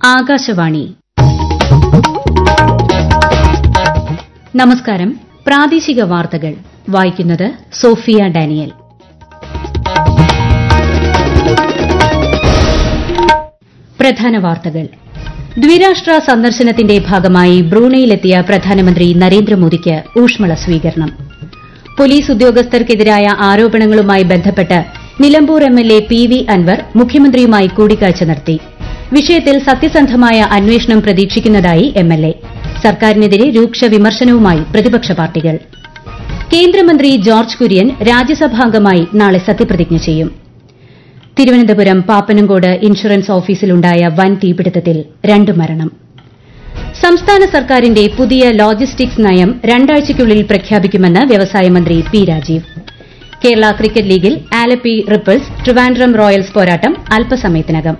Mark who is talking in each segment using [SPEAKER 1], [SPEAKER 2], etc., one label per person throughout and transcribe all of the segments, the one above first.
[SPEAKER 1] ആകാശവാണി നമസ്കാരം പ്രാദേശിക വാർത്തകൾ വായിക്കുന്നത് സോഫിയ ഡാനിയൽ പ്രധാന വാർത്തകൾ ദ്വിരാഷ്ട്ര സന്ദർശനത്തിന്റെ ഭാഗമായി ബ്രൂണയിലെത്തിയ പ്രധാനമന്ത്രി നരേന്ദ്രമോദിക്ക് ഊഷ്മള സ്വീകരണം പോലീസ് ഉദ്യോഗസ്ഥർക്കെതിരായ ആരോപണങ്ങളുമായി ബന്ധപ്പെട്ട് Nilambur MLA P V Anvar മുഖ്യമന്ത്രിയുമായി കൂടിക്കാഴ്ച നടത്തി വിഷയത്തിൽ സത്യസന്ധമായ അന്വേഷണം പ്രതീക്ഷിക്കുന്നതായി എംഎൽഎ സർക്കാരിനെതിരെ രൂക്ഷ വിമർശനവുമായി പ്രതിപക്ഷ പാർട്ടികൾ കേന്ദ്രമന്ത്രി ജോർജ് കുര്യൻ രാജ്യസഭാംഗമായി നാളെ സത്യപ്രതിജ്ഞ ചെയ്യും തിരുവനന്തപുരം പാപ്പനംകോട് ഇൻഷുറൻസ് ഓഫീസിലുണ്ടായ വൻ തീപിടുത്തത്തിൽ രണ്ട് മരണം സംസ്ഥാന സർക്കാരിന്റെ പുതിയ ലോജിസ്റ്റിക്സ് നയം രണ്ടാഴ്ചയ്ക്കുള്ളിൽ പ്രഖ്യാപിക്കുമെന്ന് വ്യവസായ മന്ത്രി പി രാജീവ് കേരള ക്രിക്കറ്റ് ലീഗിൽ ആലപ്പി റിപ്പിൾസ് ട്രിവാൻഡ്രം റോയൽസ് പോരാട്ടം അല്പസമയത്തിനകം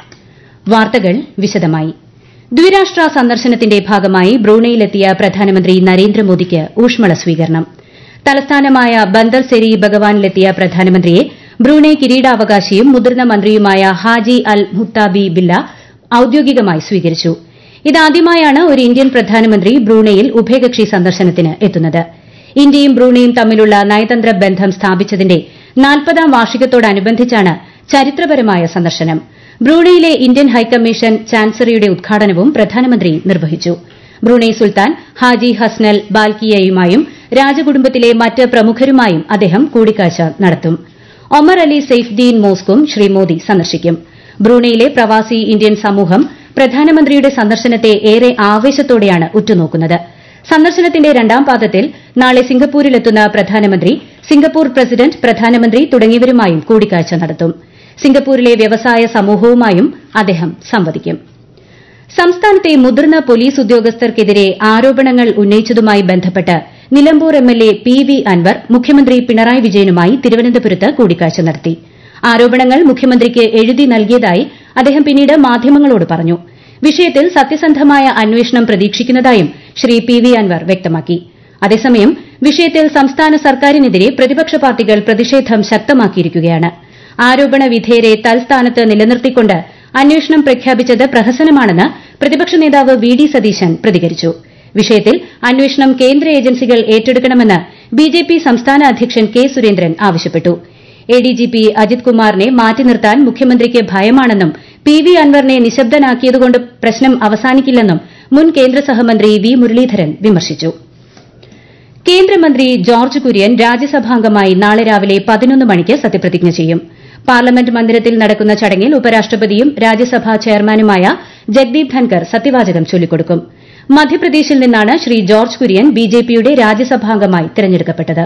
[SPEAKER 1] വാർത്തകൾ വിശദമായി ദ്വിരാഷ്ട്ര സന്ദർശനത്തിന്റെ ഭാഗമായി ബ്രൂണയിലെത്തിയ പ്രധാനമന്ത്രി നരേന്ദ്രമോദിക്ക് ഊഷ്മള സ്വീകരണം തലസ്ഥാനമായ ബന്ദർ സെരി ബഗവാനിലെത്തിയ പ്രധാനമന്ത്രിയെ ബ്രൂണെ കിരീടാവകാശിയും മുതിർന്ന മന്ത്രിയുമായ ഹാജി അൽ മുത്താബി ബില്ല ഔദ്യോഗികമായി സ്വീകരിച്ചു ഇതാദ്യമായാണ് ഒരു ഇന്ത്യൻ പ്രധാനമന്ത്രി ബ്രൂണയിൽ ഉഭയകക്ഷി സന്ദർശനത്തിന് എത്തുന്നത് ഇന്ത്യയും ബ്രൂണയും തമ്മിലുള്ള നയതന്ത്ര ബന്ധം സ്ഥാപിച്ചതിന്റെ നാൽപ്പതാം വാർഷികത്തോടനുബന്ധിച്ചാണ് ചരിത്രപരമായ സന്ദർശനം ബ്രൂണയിലെ ഇന്ത്യൻ ഹൈക്കമ്മീഷൻ ചാൻസറിയുടെ ഉദ്ഘാടനവും പ്രധാനമന്ത്രി നിർവഹിച്ചു ബ്രൂണൈ സുൽത്താൻ ഹാജി ഹസ്നൽ ബാൽക്കിയയുമായും രാജകുടുംബത്തിലെ മറ്റ് പ്രമുഖരുമായും അദ്ദേഹം കൂടിക്കാഴ്ച നടത്തും ഒമർ അലി സെയ്ഫ്ദീൻ മോസ്കും ശ്രീ മോദി സന്ദർശിക്കും ബ്രൂണയിലെ പ്രവാസി ഇന്ത്യൻ സമൂഹം പ്രധാനമന്ത്രിയുടെ സന്ദർശനത്തെ ഏറെ ആവേശത്തോടെയാണ് ഉറ്റുനോക്കുന്നത് സന്ദർശനത്തിന്റെ രണ്ടാം പാദത്തിൽ നാളെ സിംഗപ്പൂരിലെത്തുന്ന പ്രധാനമന്ത്രി സിംഗപ്പൂർ പ്രസിഡന്റ് പ്രധാനമന്ത്രി തുടങ്ങിയവരുമായും കൂടിക്കാഴ്ച നടത്തും സിംഗപ്പൂരിലെ വ്യവസായ സമൂഹവുമായും അദ്ദേഹം സംവദിക്കും സംസ്ഥാനത്തെ മുതിർന്ന പോലീസ് ഉദ്യോഗസ്ഥർക്കെതിരെ ആരോപണങ്ങൾ ഉന്നയിച്ചതുമായി ബന്ധപ്പെട്ട് Nilambur MLA P V Anvar മുഖ്യമന്ത്രി പിണറായി വിജയനുമായി തിരുവനന്തപുരത്ത് കൂടിക്കാഴ്ച നടത്തി ആരോപണങ്ങൾ മുഖ്യമന്ത്രിക്ക് എഴുതി നൽകിയതായി അദ്ദേഹം പിന്നീട് മാധ്യമങ്ങളോട് പറഞ്ഞു വിഷയത്തിൽ സത്യസന്ധമായ അന്വേഷണം പ്രതീക്ഷിക്കുന്നതായും ശ്രീ പി വി അൻവർ വ്യക്തമാക്കി അതേസമയം വിഷയത്തിൽ സംസ്ഥാന സർക്കാരിനെതിരെ പ്രതിപക്ഷ പാർട്ടികൾ പ്രതിഷേധം ശക്തമാക്കിയിരിക്കുകയാണ് ആരോപണ വിധേയരെ തൽസ്ഥാനത്ത് നിലനിർത്തിക്കൊണ്ട് അന്വേഷണം പ്രഖ്യാപിച്ചത് പ്രഹസനമാണെന്ന് പ്രതിപക്ഷ നേതാവ് വി ഡി സതീശൻ പ്രതികരിച്ചു വിഷയത്തിൽ അന്വേഷണം കേന്ദ്ര ഏജൻസികൾ ഏറ്റെടുക്കണമെന്ന് ബിജെപി സംസ്ഥാന അധ്യക്ഷൻ കെ സുരേന്ദ്രൻ ആവശ്യപ്പെട്ടു എഡിജിപി അജിത് കുമാറിനെ മാറ്റി നിർത്താൻ മുഖ്യമന്ത്രിക്ക് ഭയമാണെന്നും പി വി അൻവറിനെ നിശബ്ദനാക്കിയതുകൊണ്ട് പ്രശ്നം അവസാനിക്കില്ലെന്നും മുൻ കേന്ദ്ര സഹമന്ത്രി വി മുരളീധരൻ വിമർശിച്ചു കേന്ദ്രമന്ത്രി ജോർജ് കുര്യൻ രാജ്യസഭാംഗമായി നാളെ രാവിലെ പതിനൊന്ന് മണിക്ക് സത്യപ്രതിജ്ഞ ചെയ്യും പാർലമെന്റ് മന്ദിരത്തിൽ നടക്കുന്ന ചടങ്ങിൽ ഉപരാഷ്ട്രപതിയും രാജ്യസഭാ ചെയർമാനുമായ ജഗ്ദീപ് ധൻകർ സത്യവാചകം ചൊല്ലിക്കൊടുക്കും മധ്യപ്രദേശിൽ നിന്നാണ് ശ്രീ ജോർജ് കുര്യൻ ബിജെപിയുടെ രാജ്യസഭാംഗമായി തെരഞ്ഞെടുക്കപ്പെട്ടത്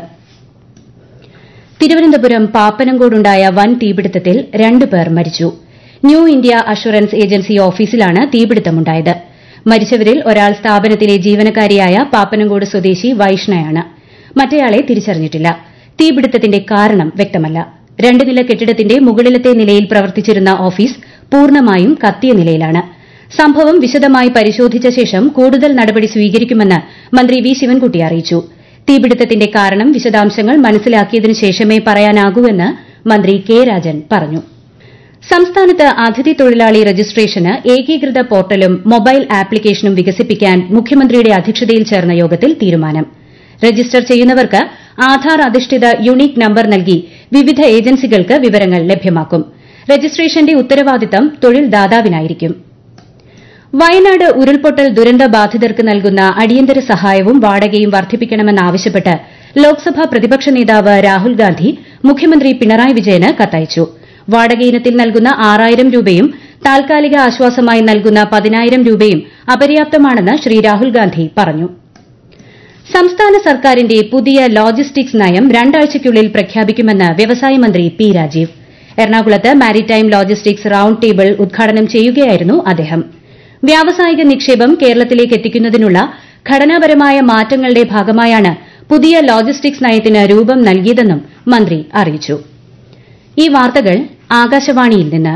[SPEAKER 1] തിരുവനന്തപുരം പാപ്പനംകോടുണ്ടായ വൻ തീപിടുത്തത്തിൽ രണ്ട് പേർ മരിച്ചു ന്യൂ ഇന്ത്യ അഷുറൻസ് ഏജൻസി ഓഫീസിലാണ് തീപിടുത്തമുണ്ടായത് മരിച്ചവരിൽ ഒരാൾ സ്ഥാപനത്തിലെ ജീവനക്കാരിയായ പാപ്പനംകോട് സ്വദേശി വൈഷ്ണയാണ് മറ്റേയാളെ തിരിച്ചറിഞ്ഞിട്ടില്ല തീപിടുത്തത്തിന്റെ കാരണം വ്യക്തമല്ല രണ്ട് നില കെട്ടിടത്തിന്റെ മുകളിലത്തെ നിലയിൽ പ്രവർത്തിച്ചിരുന്ന ഓഫീസ് പൂർണ്ണമായും കത്തിയ നിലയിലാണ് സംഭവം വിശദമായി പരിശോധിച്ച ശേഷം കൂടുതൽ നടപടി സ്വീകരിക്കുമെന്ന് മന്ത്രി വി ശിവൻകുട്ടി അറിയിച്ചു തീപിടുത്തത്തിന്റെ കാരണം വിശദാംശങ്ങൾ മനസ്സിലാക്കിയതിനു ശേഷമേ പറയാനാകൂവെന്ന് മന്ത്രി കെ രാജൻ പറഞ്ഞു സംസ്ഥാനത്ത് അതിഥി തൊഴിലാളി രജിസ്ട്രേഷന് ഏകീകൃത പോർട്ടലും മൊബൈൽ ആപ്ലിക്കേഷനും വികസിപ്പിക്കാൻ മുഖ്യമന്ത്രിയുടെ അധ്യക്ഷതയിൽ ചേർന്ന യോഗത്തിൽ തീരുമാനം രജിസ്റ്റർ ചെയ്യുന്നവർക്ക് ആധാർ അധിഷ്ഠിത യുണീക് നമ്പർ നൽകി വിവിധ ഏജൻസികൾക്ക് വിവരങ്ങൾ ലഭ്യമാക്കും രജിസ്ട്രേഷന്റെ ഉത്തരവാദിത്തം തൊഴിൽ ദാതാവിനായിരിക്കും വയനാട് ഉരുൾപൊട്ടൽ ദുരന്ത ബാധിതർക്ക് നൽകുന്ന അടിയന്തര സഹായവും വാടകയും വർദ്ധിപ്പിക്കണമെന്നാവശ്യപ്പെട്ട് ലോക്സഭാ പ്രതിപക്ഷ നേതാവ് രാഹുൽ ഗാന്ധി മുഖ്യമന്ത്രി പിണറായി വിജയന് കത്തയച്ചു വാടക ഇനത്തിൽ നൽകുന്ന ആറായിരം രൂപയും താൽക്കാലിക ആശ്വാസമായി നൽകുന്ന പതിനായിരം രൂപയും അപര്യാപ്തമാണെന്ന് ശ്രീ രാഹുൽ ഗാന്ധി പറഞ്ഞു സംസ്ഥാന സർക്കാരിന്റെ പുതിയ ലോജിസ്റ്റിക്സ് നയം രണ്ടാഴ്ചയ്ക്കുള്ളിൽ പ്രഖ്യാപിക്കുമെന്ന് വ്യവസായ മന്ത്രി പി രാജീവ് എറണാകുളത്ത് മാരിടൈം ലോജിസ്റ്റിക്സ് റൌണ്ട് ടേബിൾ ഉദ്ഘാടനം ചെയ്യുകയായിരുന്നു അദ്ദേഹം വ്യാവസായിക നിക്ഷേപം കേരളത്തിലേക്ക് എത്തിക്കുന്നതിനുള്ള ഘടനാപരമായ മാറ്റങ്ങളുടെ ഭാഗമായാണ് പുതിയ ലോജിസ്റ്റിക്സ് നയത്തിന് രൂപം നൽകിയതെന്നും മന്ത്രി അറിയിച്ചു ഈ വാർത്തകൾ ആകാശവാണിയിൽ നിന്ന്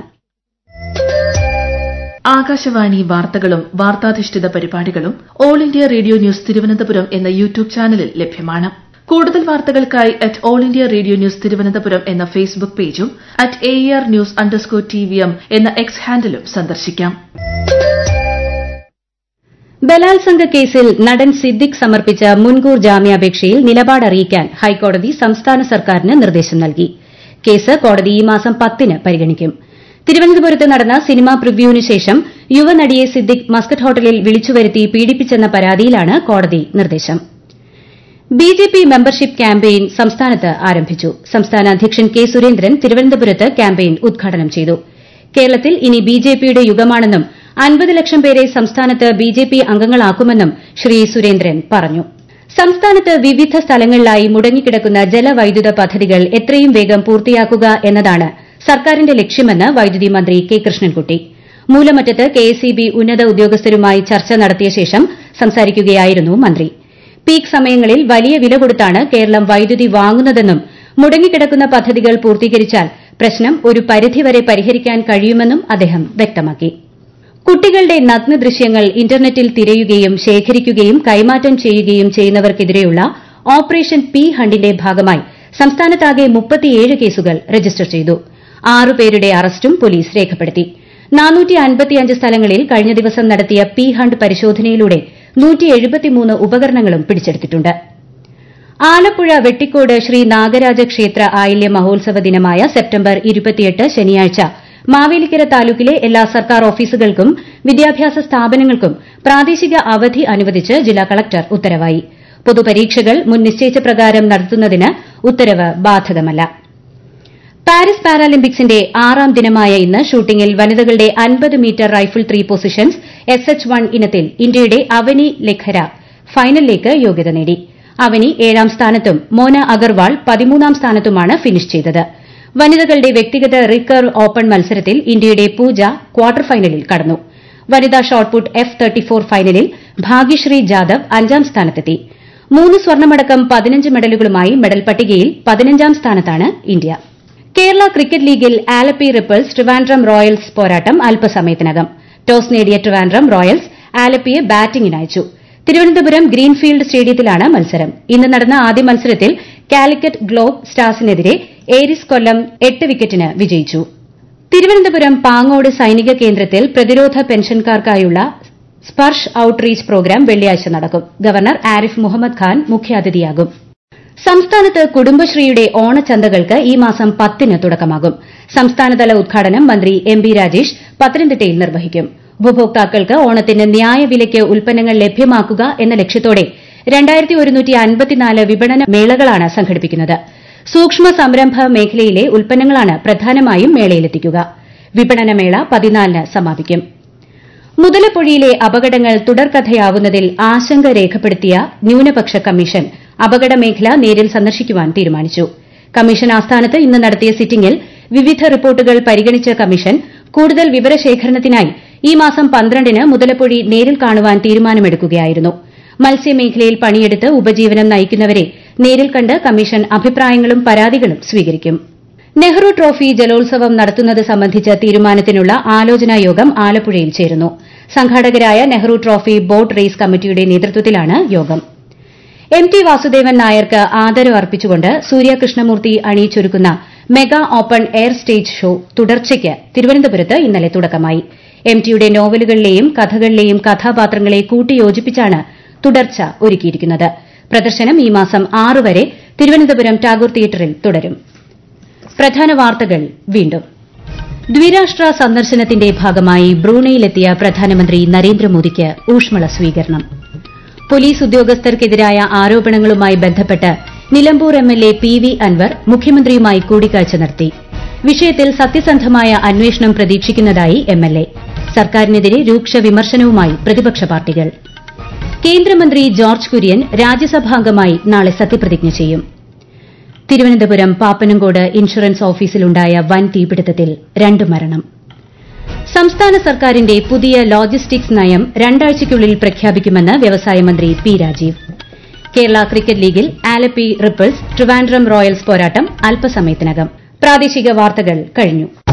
[SPEAKER 2] ആകാശവാണി വാർത്തകളും വാർത്താധിഷ്ഠിത പരിപാടികളും all India radio news Thiruvananthapuram എന്ന യൂട്യൂബ് ചാനലിൽ ലഭ്യമാണ് കൂടുതൽ വാർത്തകൾക്കായി at all India radio news Thiruvananthapuram എന്ന ഫേസ്ബുക്ക് പേജും at A R news underscore T V M എന്ന എക്സ് ഹാൻഡിലും സന്ദർശിക്കാം
[SPEAKER 1] ബലാത്സംഗ കേസിൽ നടൻ സിദ്ദിഖ് സമർപ്പിച്ച മുൻകൂർ ജാമ്യാപേക്ഷയിൽ നിലപാടറിയിക്കാൻ ഹൈക്കോടതി സംസ്ഥാന സർക്കാരിന് നിർദ്ദേശം നൽകി കേസ് കോടതി ഈ മാസം പത്തിന് പരിഗണിക്കും തിരുവനന്തപുരത്ത് നടന്ന സിനിമാ പ്രിവ്യൂവിന് ശേഷം യുവനടിയെ സിദ്ദിഖ് മസ്കറ്റ് ഹോട്ടലിൽ വിളിച്ചുവരുത്തി പീഡിപ്പിച്ചെന്ന പരാതിയിലാണ് കോടതി നിർദ്ദേശം ബിജെപി മെമ്പർഷിപ്പ് ക്യാമ്പയിൻ സംസ്ഥാനത്ത് ആരംഭിച്ചു സംസ്ഥാന അധ്യക്ഷൻ കെ സുരേന്ദ്രൻ തിരുവനന്തപുരത്ത് ക്യാമ്പയിൻ ഉദ്ഘാടനം ചെയ്തു കേരളത്തിൽ ഇനി ബിജെപിയുടെ യുഗമാണെന്നും അൻപത് ലക്ഷം പേരെ സംസ്ഥാനത്ത് ബിജെപി അംഗങ്ങളാക്കുമെന്നും ശ്രീ സുരേന്ദ്രൻ പറഞ്ഞു സംസ്ഥാനത്ത് വിവിധ സ്ഥലങ്ങളിലായി മുടങ്ങിക്കിടക്കുന്ന ജലവൈദ്യുത പദ്ധതികൾ എത്രയും വേഗം പൂർത്തിയാക്കുക എന്നതാണ് സർക്കാരിന്റെ ലക്ഷ്യമെന്ന് വൈദ്യുതി മന്ത്രി കെ കൃഷ്ണൻകുട്ടി മൂലമറ്റത്ത് കെഎസ്ഇബി ഉന്നത ഉദ്യോഗസ്ഥരുമായി ചർച്ച നടത്തിയ ശേഷം സംസാരിക്കുകയായിരുന്നു മന്ത്രി പീക്ക് സമയങ്ങളിൽ വലിയ വില കൊടുത്താണ് കേരളം വൈദ്യുതി വാങ്ങുന്നതെന്നും മുടങ്ങിക്കിടക്കുന്ന പദ്ധതികൾ പൂർത്തീകരിച്ചാൽ പ്രശ്നം ഒരു പരിധിവരെ പരിഹരിക്കാൻ കഴിയുമെന്നും അദ്ദേഹം വ്യക്തമാക്കി കുട്ടികളുടെ നഗ്ന ദൃശ്യങ്ങൾ ഇന്റർനെറ്റിൽ തിരയുകയും ശേഖരിക്കുകയും കൈമാറ്റം ചെയ്യുകയും ചെയ്യുന്നവർക്കെതിരെയുള്ള ഓപ്പറേഷൻ പി ഹണ്ടിന്റെ ഭാഗമായി സംസ്ഥാനത്താകെ മുപ്പത്തിയേഴ് കേസുകൾ രജിസ്റ്റർ ചെയ്തു ആറുപേരുടെ അറസ്റ്റും പോലീസ് രേഖപ്പെടുത്തി സ്ഥലങ്ങളിൽ കഴിഞ്ഞ ദിവസം നടത്തിയ പി ഹണ്ട് പരിശോധനയിലൂടെ ഉപകരണങ്ങളും പിടിച്ചെടുത്തിട്ടുണ്ട് ആലപ്പുഴ വെട്ടിക്കോട് ശ്രീ നാഗരാജ ക്ഷേത്ര ആയില്യ മഹോത്സവ ദിനമായ സെപ്റ്റംബർ ശനിയാഴ്ച മാവേലിക്കര താലൂക്കിലെ എല്ലാ സർക്കാർ ഓഫീസുകൾക്കും വിദ്യാഭ്യാസ സ്ഥാപനങ്ങൾക്കും പ്രാദേശിക അവധി അനുവദിച്ച് ജില്ലാ കളക്ടർ ഉത്തരവായി പൊതുപരീക്ഷകൾ മുൻ നിശ്ചയിച്ച പ്രകാരം നടത്തുന്നതിന് ഉത്തരവ് ബാധകമല്ല പാരീസ് പാരാലിമ്പിക്സിന്റെ ആറാം ദിനമായ ഇന്ന് ഷൂട്ടിംഗിൽ വനിതകളുടെ അൻപത് metre rifle three positions S H one ഇനത്തിൽ ഇന്ത്യയുടെ അവനി ലെഖര ഫൈനലിലേക്ക് യോഗ്യത നേടി അവനി ഏഴാം സ്ഥാനത്തും മോന അഗർവാൾ പതിമൂന്നാം സ്ഥാനത്തുമാണ് ഫിനിഷ് ചെയ്തത് വനിതകളുടെ വ്യക്തിഗത റിക്കർവ് ഓപ്പൺ മത്സരത്തിൽ ഇന്ത്യയുടെ പൂജ ക്വാർട്ടർ ഫൈനലിൽ കടന്നു വനിതാ ഷോട്ട്പുട്ട് എഫ് തേർട്ടി ഫോർ ഫൈനലിൽ ഭാഗ്യശ്രീ ജാദവ് അഞ്ചാം സ്ഥാനത്തെത്തി മൂന്ന് സ്വർണമടക്കം പതിനഞ്ച് മെഡലുകളുമായി മെഡൽ പട്ടികയിൽ പതിനഞ്ചാം സ്ഥാനത്താണ് ഇന്ത്യ കേരള ക്രിക്കറ്റ് ലീഗിൽ ആലപ്പി റിപ്പിൾസ് ട്രിവാൻഡ്രം റോയൽസ് പോരാട്ടം അല്പസമയത്തിനകം ടോസ് നേടിയ ട്രിവാൻഡ്രം റോയൽസ് ആലപ്പിയെ ബാറ്റിംഗിനയച്ചു തിരുവനന്തപുരം ഗ്രീൻഫീൽഡ് സ്റ്റേഡിയത്തിലാണ് മത്സരം ഇന്ന് നടന്ന ആദ്യ മത്സരത്തിൽ കാലിക്കറ്റ് ഗ്ലോബ് സ്റ്റാർസിനെതിരെ ഏരിസ് കൊല്ലം എട്ട് വിക്കറ്റിന് വിജയിച്ചു തിരുവനന്തപുരം പാങ്ങോട് സൈനിക കേന്ദ്രത്തിൽ പ്രതിരോധ പെൻഷൻകാർക്കായുള്ള സ്പർശ് ഔട്ട്റീച്ച് പ്രോഗ്രാം വെള്ളിയാഴ്ച നടക്കും ഗവർണർ ആരിഫ് മുഹമ്മദ് ഖാൻ മുഖ്യാതിഥിയാകും സംസ്ഥാനത്ത് കുടുംബശ്രീയുടെ ഓണച്ചന്തകൾക്ക് ഈ മാസം പത്തിന് തുടക്കമാകും സംസ്ഥാനതല ഉദ്ഘാടനം മന്ത്രി എം ബി രാജേഷ് പത്തനംതിട്ടയിൽ നിർവഹിക്കും ഉപഭോക്താക്കൾക്ക് ഓണത്തിന് ന്യായവിലയ്ക്ക് ഉൽപ്പന്നങ്ങൾ ലഭ്യമാക്കുക എന്ന ലക്ഷ്യത്തോടെ വിപണന മേളകളാണ് സംഘടിപ്പിക്കുന്നത് സൂക്ഷ്മ സംരംഭ മേഖലയിലെ ഉൽപ്പന്നങ്ങളാണ് പ്രധാനമായും മേളയിലെത്തിക്കുക വിപണനമേള പതിനാലിന് സമാപിക്കും മുതലപ്പൊഴിയിലെ അപകടങ്ങൾ തുടർക്കഥയാവുന്നതിൽ ആശങ്ക രേഖപ്പെടുത്തിയ ന്യൂനപക്ഷ കമ്മീഷൻ അപകട മേഖല നേരിൽ സന്ദർശിക്കുവാൻ തീരുമാനിച്ചു കമ്മീഷൻ ആസ്ഥാനത്ത് ഇന്ന് നടത്തിയ സിറ്റിംഗിൽ വിവിധ റിപ്പോർട്ടുകൾ പരിഗണിച്ച കമ്മീഷൻ കൂടുതൽ വിവരശേഖരണത്തിനായി ഈ മാസം പന്ത്രണ്ടിന് മുതലപ്പൊഴി നേരിൽ കാണുവാൻ തീരുമാനമെടുക്കുകയായിരുന്നു മത്സ്യമേഖലയിൽ പണിയെടുത്ത് ഉപജീവനം നയിക്കുന്നവരെ നേരിൽ കണ്ട് കമ്മീഷൻ അഭിപ്രായങ്ങളും പരാതികളും സ്വീകരിക്കും നെഹ്റു ട്രോഫി ജലോത്സവം നടത്തുന്നത് സംബന്ധിച്ച തീരുമാനത്തിനുള്ള ആലോചനാ യോഗം ആലപ്പുഴയിൽ ചേരുന്നു സംഘാടകരായ നെഹ്റു ട്രോഫി ബോട്ട് റേസ് കമ്മിറ്റിയുടെ നേതൃത്വത്തിലാണ് യോഗം എം ടി വാസുദേവൻ നായർക്ക് ആദരവ് അർപ്പിച്ചുകൊണ്ട് സൂര്യകൃഷ്ണമൂർത്തി അണിയിച്ചൊരുക്കുന്ന mega open air stage show തുടർച്ചയ്ക്ക് തിരുവനന്തപുരത്ത് ഇന്നലെ തുടക്കമായി എം ടിയുടെ നോവലുകളിലെയും കഥകളിലെയും കഥാപാത്രങ്ങളെ കൂട്ടിയോജിപ്പിച്ചാണ് തുടർച്ച ഒരുക്കിയിരിക്കുന്നത് പ്രദർശനം ഈ മാസം ആറ് വരെ തിരുവനന്തപുരം ടാഗോർ തിയേറ്ററിൽ തുടരും പ്രധാന വാർത്തകൾ വീണ്ടും ദ്വിരാഷ്ട്ര സന്ദർശനത്തിന്റെ ഭാഗമായി ബ്രൂണയിലെത്തിയ പ്രധാനമന്ത്രി നരേന്ദ്രമോദിക്ക് ഊഷ്മള സ്വീകരണം പോലീസ് ഉദ്യോഗസ്ഥർക്കെതിരായ ആരോപണങ്ങളുമായി ബന്ധപ്പെട്ട് Nilambur MLA P V Anvar മുഖ്യമന്ത്രിയുമായി കൂടിക്കാഴ്ച നടത്തി വിഷയത്തിൽ സത്യസന്ധമായ അന്വേഷണം പ്രതീക്ഷിക്കുന്നതായി എംഎൽഎ സർക്കാരിനെതിരെ രൂക്ഷ വിമർശനവുമായി പ്രതിപക്ഷ പാർട്ടികൾ കേന്ദ്രമന്ത്രി ജോർജ് കുര്യൻ രാജ്യസഭാംഗമായി നാളെ സത്യപ്രതിജ്ഞ ചെയ്യും തിരുവനന്തപുരം പാപ്പനംകോട് ഇൻഷുറൻസ് ഓഫീസിലുണ്ടായ വൻ തീപിടുത്തത്തിൽ രണ്ട് മരണം സംസ്ഥാന സർക്കാരിന്റെ പുതിയ ലോജിസ്റ്റിക്സ് നയം രണ്ടാഴ്ചയ്ക്കുള്ളിൽ പ്രഖ്യാപിക്കുമെന്ന് വ്യവസായ മന്ത്രി പി രാജീവ് കേരള ക്രിക്കറ്റ് ലീഗിൽ ആലപ്പി റിപ്പിൾസ് ട്രിവാൻഡ്രം റോയൽസ് പോരാട്ടം അല്പസമയത്തിനകം പ്രാദേശിക വാർത്തകൾ കഴിഞ്ഞു